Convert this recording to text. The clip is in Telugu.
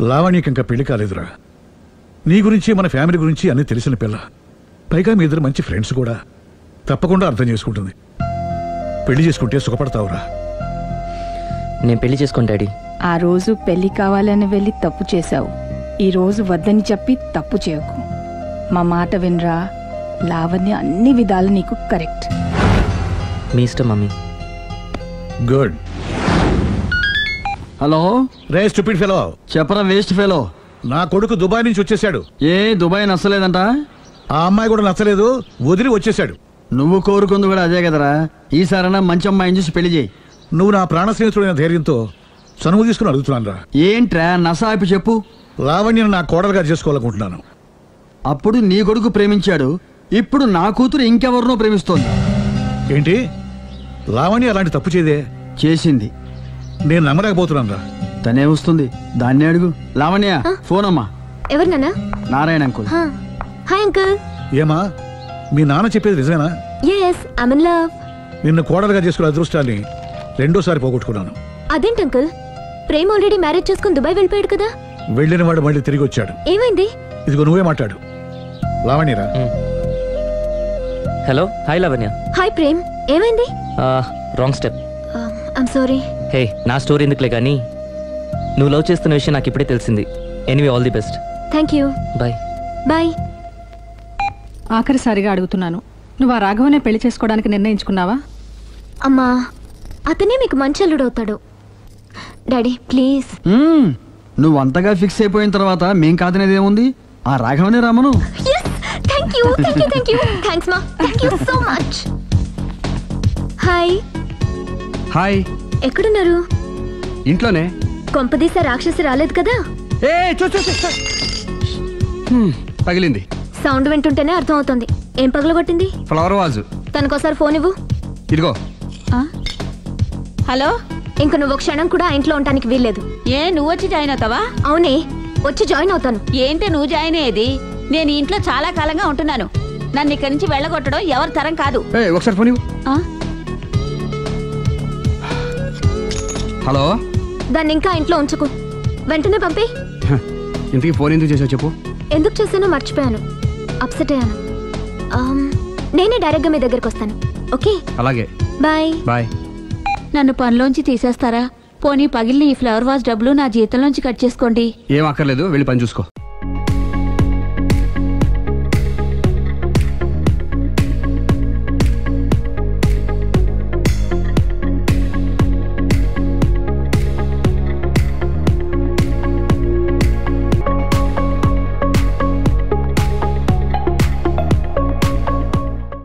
లావణ్యకి ఇంకా పెళ్లి కాలేదురా నీ గురించి మన ఫ్యామిలీ గురించి అన్ని తెలిసిన పిల్ల పైగా మీ ఇద్దరు మంచి ఫ్రెండ్స్ కూడా తప్పకుండా అర్థం చేసుకుంటుంది పెళ్లి చేసుకుంటే సుఖపడతావురా నేను పెళ్లి చేసుకోను డాడీ ఆ రోజు పెళ్లి కావాలని వెళ్ళి తప్పు చేశావు ఈ రోజు వద్దని చెప్పి తప్పు చేయకు మా మాట వినరా లావణ్య అన్ని విధాలు నీకు కరెక్ట్ మీ ఇష్టం మమ్మీ గుడ్ హలో రే స్టూపిడ్ ఫెలో చెప్పరా వేస్ట్ ఫెలో నా కొడుకు దుబాయ్ నుంచి వచ్చేసాడు ఏ దుబాయ్ నచ్చలేదంట ఆ అమ్మాయి కూడా నచ్చలేదు వదిలి వచ్చేసాడు నువ్వు కోరుకుంది కూడా అదే కదరా ఈసారైనా మంచి అమ్మాయిని చూసి పెళ్లి చేయి నువ్వు నా ప్రాణ స్నేహితుడైన ధైర్యంతో చనువు తీసుకుని అడుగుతున్నాను రా ఏంట్రా నసాపి చెప్పు లావణ్యను నా కోడలుగా చేసుకోవాలనుకుంటున్నాను అప్పుడు నీ కొడుకు ప్రేమించాడు ఇప్పుడు నా కూతురు ఇంకెవరినో ప్రేమిస్తోంది ఏంటి లావణ్య అలాంటి తప్పు చేయదే చేసింది నేను నమ్మలేకపోతున్నాను రా తనే వస్తుంది దాన్ని అడుగు లావణ్య ఫోన్ అమ్మా ఎవరు నాన్న నారాయణ అంకుల్ హాయ్ అంకుల్ ఏమా మీ నాన్న చెప్పేది నిజమేనా ఎస్ ఐమ్ ఇన్ లవ్ నిన్ను కోడలుగా చేసుకునే అదృష్టాన్ని రెండోసారి పోగొట్టుకున్నాను అదేంటి అంకుల్ ప్రేమ్ ఆల్రెడీ మ్యారేజ్ చేసుకుని దుబాయ్ వెళ్ళిపోయాడు కదా వెళ్ళిన వాడు మళ్ళీ తిరిగి వచ్చాడు ఏమైంది ఇదిగో నువ్వే మాట్లాడు లావణ్యరా hello hi Lavanya hi Prem ఏమైంది wrong step I'm sorry hey నా స్టోరీ ఎందుకులే కానీ నువ్వు లవ్ చేస్తున్న విషయం నాకు ఇప్పుడే తెలిసింది anyway all the best thank you bye bye ఆఖరిసారిగా అడుగుతున్నాను నువ్వు ఆ రాఘవనే పెళ్లి చేసుకోవడానికి నిర్ణయించుకున్నావా అమ్మా అతనే మీకు మంచి అల్లుడు అవుతాడు డాడీ ప్లీజ్ మ్మ్. నువ్వు అంతగా ఫిక్స్ అయిపోయిన తర్వాత మేం కాదనేది ఏముంది ఆ రాఘవనే రామను thank you thank you thank you thanks మా thank you so much hi hi ఎక్కడున్నారు ఇంట్లోనే కొంపదీస రాక్షసి రాలేదు కదా ఏ చూ చూ, చూ, చూ. హ్మ్, పగిలింది సౌండ్ వింటుంటేనే అర్థం అవుతుంది ఏం పగలగొట్టింది ఫ్లవర్ వాజు తనకోసారి ఫోన్ ఇవ్వు ఇదిగో హలో ఇంక నువ్వు ఒక క్షణం కూడా ఆ ఇంట్లో ఉండటానికి వీల్లేదు ఏ నువ్వు వచ్చి జాయిన్ అవుతావా అవునే వచ్చి జాయిన్ అవుతాను ఏంటి నువ్వు జాయిన్ అయ్యేది నేను ఈ ఇంట్లో చాలా కాలంగా ఉంటున్నాను నన్ను ఇక్కడి నుంచి వెళ్ళగొట్టడం ఎవరి తరం కాదు ఏ ఒకసారి ఫోన్ ఇవ్వు ఆ? హలో దాన్ని ఇంకా ఇంట్లో ఉంచుకు వెంటనే పంపి హ, ఇంతకీ ఫోన్ ఎందుకు చేసావు చెప్పు ఎందుకు చేశానో మర్చిపోయాను అప్సెట్ అయ్యాను ఆమ్, నేనే డైరెక్ట్గా మీ దగ్గరికి వస్తాను ఓకే అలాగే బాయ్ బాయ్ నన్ను పనిలోంచి తీసేస్తారా పోనీ పగిలిన ఈ ఫ్లవర్ వాజ్ డబ్బులు నా జీతంలోంచి కట్ చేసుకోండి ఏం అక్కర్లేదు వెళ్ళి పని చూసుకో